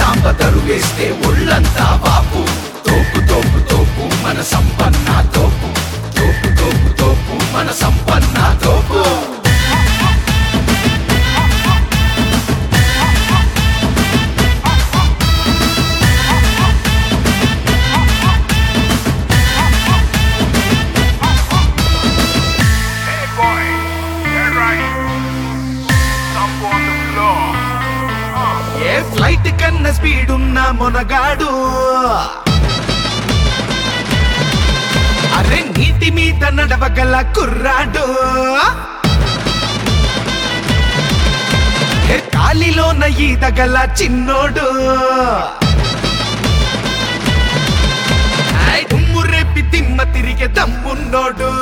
సాంబ వేస్తే ఒళ్ళంతా వాపు తోపు తోపు తోపు మన సంపన్న తోపు తోపు తోపు తోపు మన సంపన్న తోపు Hey boy, get right. Stomp on the floor. ఏ ఫ్లైట్ కన్నా స్పీడ్ ఉన్న మొనగాడు అరే నీటి మీద నడవగల కుర్రాడు ఏ గాలిలోన ఈదగల చిన్నోడు ఐ దుమ్ము రేపి తిమ్మ తిరిగే దమ్మున్నోడు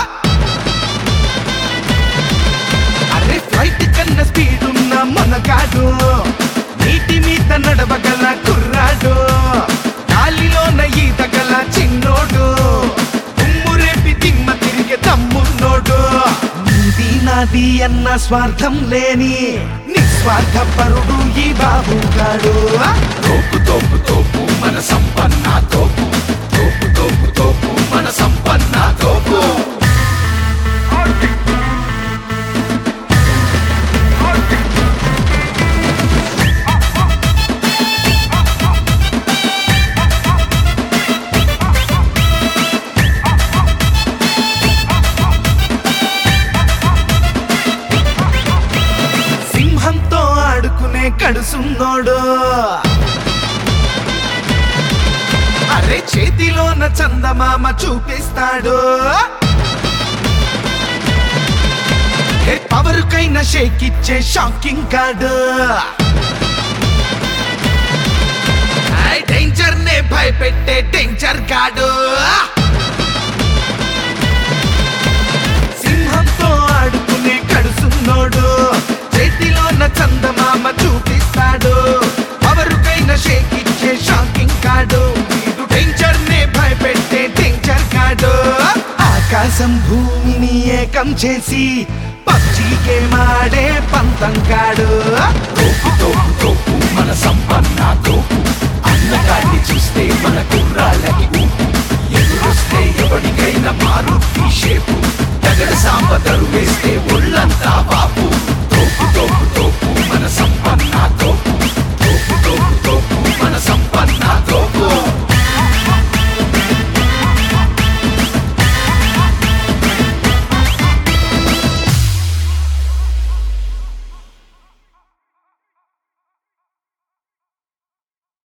అరే ఫ్లైట్ కన్నా స్పీడ్ ఉన్న మనగాడు నీటి మీద నడవగల కుర్రాడు గాలిలోన ఈదగల చిన్నోడు ఉమ్ము రేపి దిమ్మ తిరిగే తమ్మున్నోడు నీది నాది అన్న స్వార్థం లేని నిస్వార్థ పరుడు ఈ బాబుగాడు తోపు తోపు తోపు మన సంపన్న తోపు తోపు తోపు తోపు మన సంపన్న తోపు సింహంతో ఆడుకునే కడుసున్నోడు అరే చేతిలోన చందమామ చూపిస్తాడు ఏ పవరుకైనా షేక్ ఇచ్చే షాకింగ్ కార్డు డేంజర్ నే భయపెట్టే డేంజర్ గాడు సింహంతో ఆడుకునే కడుసున్నోడు చేతిలోన చందమామ చూపిస్తాడు పవరుకైన షేక్ ఇచ్చే షాకింగ్ కాడు వీడు డేంజర్ నే భయపెట్టే డేంజర్ కాడు ఆకాశం భూమిని ఏకం చేసి పబ్జీ గేమాడే పంతం కాడు తోపు తోపు తోపు మన సంపన్న తోపు అన్నగాన్ని చూస్తే మన కుర్రాళ్ళకి ఊపు ఎదురొస్తే ఎవరికైనా మారు షేపు తగడ సాంబ వేస్తే ఒళ్ళంతా వాపు తోపు తోపు తోపు మన సంపన్న తోపు తోపు తోపు తోపు మన సంపన్న